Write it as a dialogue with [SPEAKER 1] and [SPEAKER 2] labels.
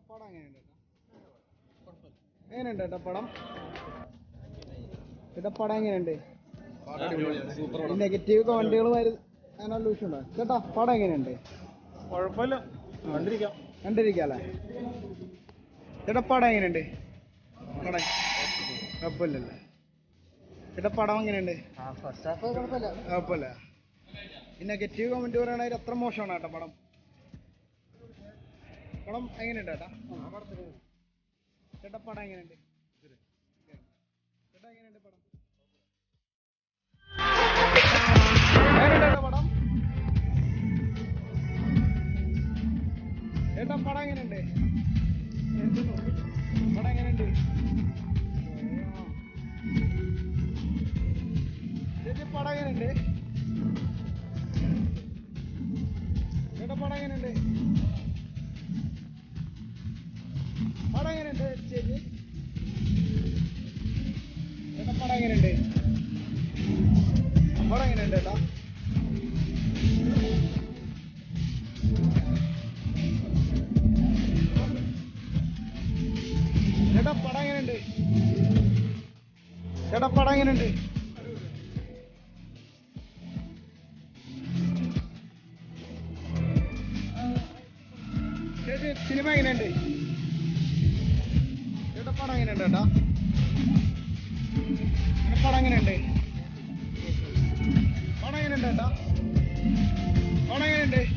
[SPEAKER 1] പടം എങ്ങനെയുണ്ട് എങ്ങനെയുണ്ട് ഏട്ടാ പടം ചേട്ടാ പടം എങ്ങനെയുണ്ട് നെഗറ്റീവ് കമന്റുകൾ അങ്ങനെ ലൂഷുണ്ടോ ചേട്ടാ പടം എങ്ങനെയുണ്ട്
[SPEAKER 2] കുഴപ്പമില്ല കണ്ടിരിക്കാം
[SPEAKER 1] കണ്ടിരിക്കാല്ലേ ചേട്ടാ പടം എങ്ങനെയുണ്ട് പടം കുഴപ്പമില്ലല്ലേ ചേട്ടാ പടം എങ്ങനെയുണ്ട്
[SPEAKER 2] ഫസ്റ്റ് ഹാഫ് കുഴപ്പമില്ല
[SPEAKER 1] കുഴപ്പമില്ല ഈ നെഗറ്റീവ് കമന്റ് പറയുകയാണെങ്കിൽ എത്ര മോശമാണ് ഏട്ടാ പടം പടം എങ്ങനെയുണ്ട് ഏട്ടാ ചേട്ടാ പടം എങ്ങനെയുണ്ട് ചേട്ടാ എങ്ങനെയുണ്ട് പടം എങ്ങനെയുണ്ട് ഏട്ടാ പടം ചേട്ടാ പടം എങ്ങനെയുണ്ട് പടം എങ്ങനെയുണ്ട് ചേച്ചി പടം എങ്ങനെയുണ്ട് ചേട്ടാ പടം എങ്ങനെയുണ്ട് പടം എങ്ങനെയുണ്ട് ചേച്ചി ചേട്ടാ പടം എങ്ങനെയുണ്ട് പടം എങ്ങനെയുണ്ട് ചേട്ടാ ചേട്ടാ പടം എങ്ങനെയുണ്ട് ചേട്ടാ പടം എങ്ങനെയുണ്ട് ചേച്ചി സിനിമ എങ്ങനെയുണ്ട് ചേട്ടാ പടം എങ്ങനെയുണ്ട് ചേട്ടാ ചേട്ടാ പടം എങ്ങനെയുണ്ട് പടം എങ്ങനെയുണ്ട് ചേട്ടാ പടം എങ്ങനെയുണ്ട്